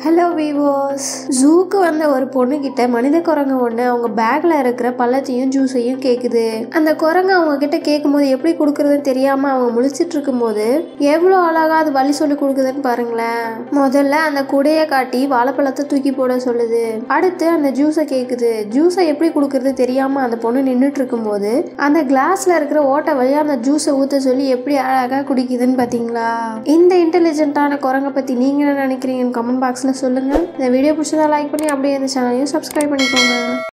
hello விவோஸ் ஜூக்கு வந்த ஒரு பொண்ணு கிட்ட மனித குரங்கு ஒன்று அவங்க பேக்ல இருக்கிற பழத்தையும் ஜூஸையும் கேட்குது அந்த குரங்கு அவங்க கிட்ட கேட்கும்போது எப்படி கொடுக்கறதுன்னு தெரியாம அவங்க முழிச்சிட்டு இருக்கும்போது எவ்வளோ அழகா அது வழி சொல்லி கொடுக்குதுன்னு பாருங்களேன் முதல்ல அந்த குடையை காட்டி வாழைப்பழத்தை தூக்கி போட சொல்லுது அடுத்து அந்த ஜூஸை கேட்குது ஜூஸை எப்படி கொடுக்கறது தெரியாம அந்த பொண்ணு நின்றுட்டு இருக்கும்போது அந்த கிளாஸ்ல இருக்கிற ஓட்டை வழியா அந்த ஜூஸை ஊற்ற சொல்லி எப்படி அழகா குடிக்குதுன்னு பாத்தீங்களா இந்த இன்டெலிஜென்ட்டான குரங்கை பத்தி நீங்க என்ன நினைக்கிறீங்கன்னு கமெண்ட் பாக்ஸ்ல சொல்லுங்க இந்த வீடியோ பிடிச்சதா லைக் பண்ணி அப்படியே இந்த சேனலையும் சப்ஸ்கிரைப் பண்ணிக்கோங்க